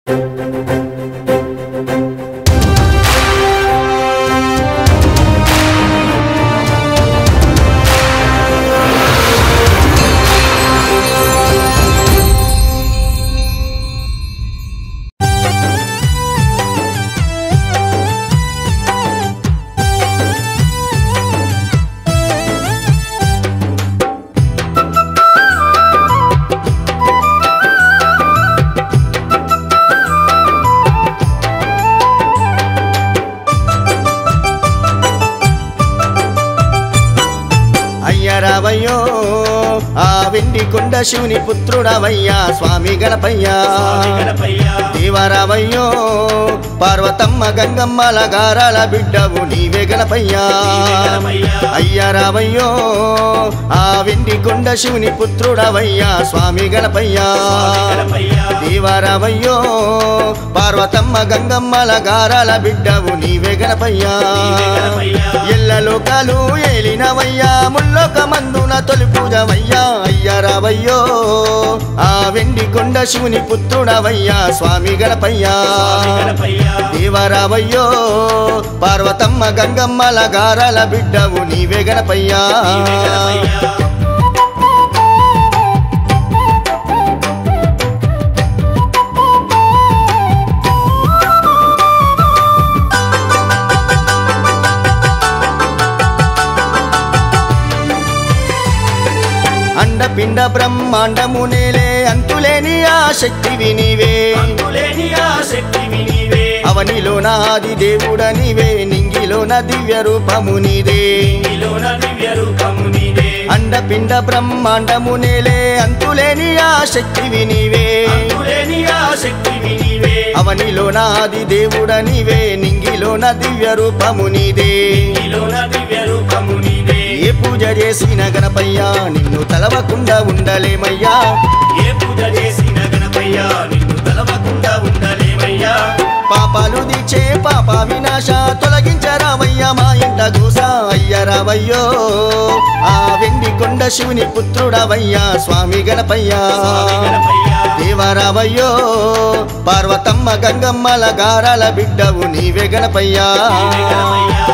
అయ్యరావయ్యో ఆ వెండి కొండ శివుని పుత్రుడవయ్యా స్వామి గణపయ్యా స్వామి గణపయ్య దేవరావయ్యో పార్వతమ్మ గంగమ్మల గారాల బిడ్డవు నీవే గణపయ్యా నీవే గణపయ్యా. అయ్యరావయ్యో ఆ వెండి కొండ శివుని పుత్రుడవయ్యా స్వామి గణపయ్యా స్వామి గణపయ్య దేవరావయ్యో పార్వతమ్మ గంగమ్మల గారాల బిడ్డవు నీవే గణపయ్యా నీవే గణపయ్యా. ఎల్ల లోకాలు ఏలినవయ్యా ముల్లోక మందున తొలి పూజవయ్యా అయ్యరావయ్యో ఆ వెండి కొండ శివుని పుత్రుడవయ్యా స్వామి గణపయ్యా స్వామి గణపయ్య దేవరావయ్యో పార్వతమ్మ గంగమ్మల గారాల బిడ్డవు నీవే గణపయ్యా నీవే గణపయ్య అండపిండ బ్రహ్మాండము నేలే అంతులేని ఆ శక్తివి నీవే అంతులేని ఆ శక్తివి నీవే అవనిలోన ఆది దేవుడ నీవే నింగిలోన దివ్య రూపము నీదే నీలోన దివ్య రూపము నీదే అండపిండ బ్రహ్మాండము నేలే అంతులేని ఆ శక్తివి నీవే అంతులేని ఆ శక్తివి నీవే అవనిలోన ఆది దేవుడ నీవే నింగిలోన దివ్య రూపము నీదే నీలోన దివ్య రూపము నీదే ఏ పూజ చేసిన గణపయ్యా నిన్ను తలవకుండా ఉండలేమయ్యా ఏ పూజ చేసిన గణపయ్య నిన్ను తలవకుండా ఉండలేమయ్యా పాపాలు దీచే పాప వినాశ తొలగించరావయ్యా మా ఇంట గోస అయ్యరావయ్యో ఆ వెండి కొండ శివుని పుత్రుడవయ్యా స్వామి గణపయ్యా స్వామి గణపయ్య దేవరావయ్యో పార్వతమ్మ గంగమ్మల గారాల బిడ్డవు నీవే గణపయ్యా నీవే గణపయ్య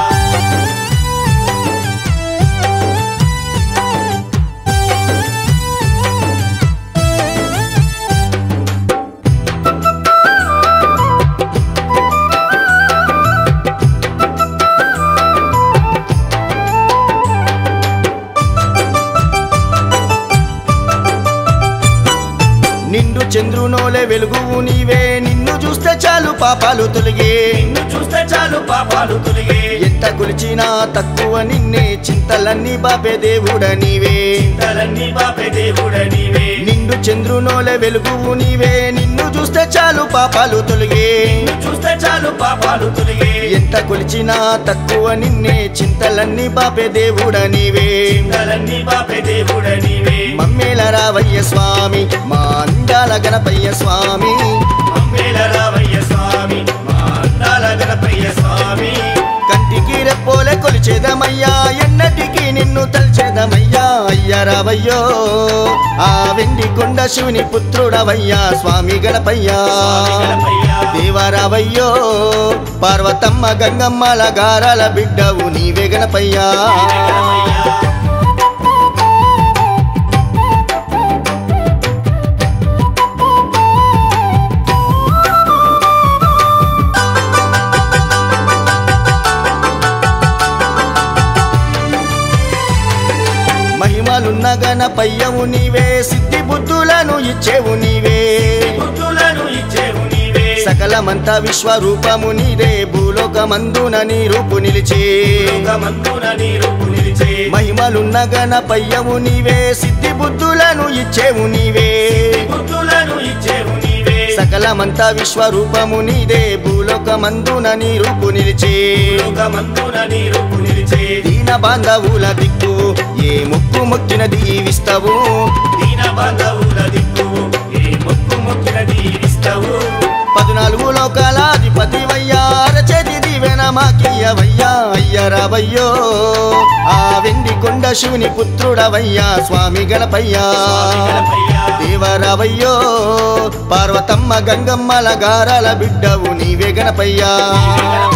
నిండు చంద్రునోలే వెలుగువు నీవే నిన్ను చూస్తే చాలు పాపాలు తొలిగే నిన్ను చూస్తే చాలు పాపాలు తొలిగే ఎంత కొలిచినా తక్కువ నిన్నే చింతలన్నీ బాపే దేవుడ నీవే చింతలన్నీ బాపే దేవుడ నీవే నిండు చంద్రునోలే వెలుగువు నీవే నిన్ను చూస్తే చాలు పాపాలు తొలిగే నిన్ను చూస్తే చాలు పాపాలు తొలిగే ఎంత కొలిచినా తక్కువ నిన్నే చింతలన్నీ బాపే దేవుడ నీవే చింతలన్నీ బాపే దేవుడ నీవే మమ్మేల రావయ్య స్వామి మా అందాల గణపయ్య స్వామి అమ్మేల రావయ్య స్వామి మా అందాల గణపయ్య స్వామి కంటికి రెప్పోలే కొలిచేదమయ్యా ఎన్నటికి నిన్ను తల్చేదమయ్యా అయ్య రావయ్యో ఆ వెండి కొండ శివుని పుత్రుడవయ్యా స్వామి గణపయ్యా స్వామి గణపయ్య దేవరావయ్యో పార్వతమ్మ గంగమ్మల గారాల బిడ్డవు నీవే గణపయ్యా నీవే గణపయ్య మహిమలున్న గణపయ్యవు నీవే సిద్ధి బుద్ధులను ఇచ్చేవు నీవే బుద్ధులను ఇచ్చేవు నీవే సకలమంత విశ్వరూపము నీదే భూలోకమందున నీ రూపు నిలిచే లోకమందున నీ రూపు నిలిచే మహిమలున్న గణపయ్యవు నీవే సిద్ధి బుద్ధులను ఇచ్చేవు నీవే బుద్ధులను ఇచ్చేవు నీవే సకలమంత విశ్వరూపము నీదే భూలోకమందున నీ రూపు నిలిచే లోకమందున నీ రూపు నిలిచే దీన బాంధవుల దిక్కు ఏ ముక్కు మొక్కిన దీవిస్తావు దీన బాంధవుల దిక్కు ఏ మొక్కు మొక్కిన దీవిస్తావు పద్నాలుగు లోకాల అధిపతి వయ్యా అరచేతి దీవెన మాకియ్యవయ్యా అయ్య దిగరావయ్యో ఆ వెండి కొండ శివుని పుత్రుడవయ్యా స్వామి గణపయ్యా స్వామి గణపయ్యా. దేవరావయ్యో పార్వతమ్మ గంగమ్మల గారాల బిడ్డవు నీవే గణపయ్యా నీవే గణపయ్యా.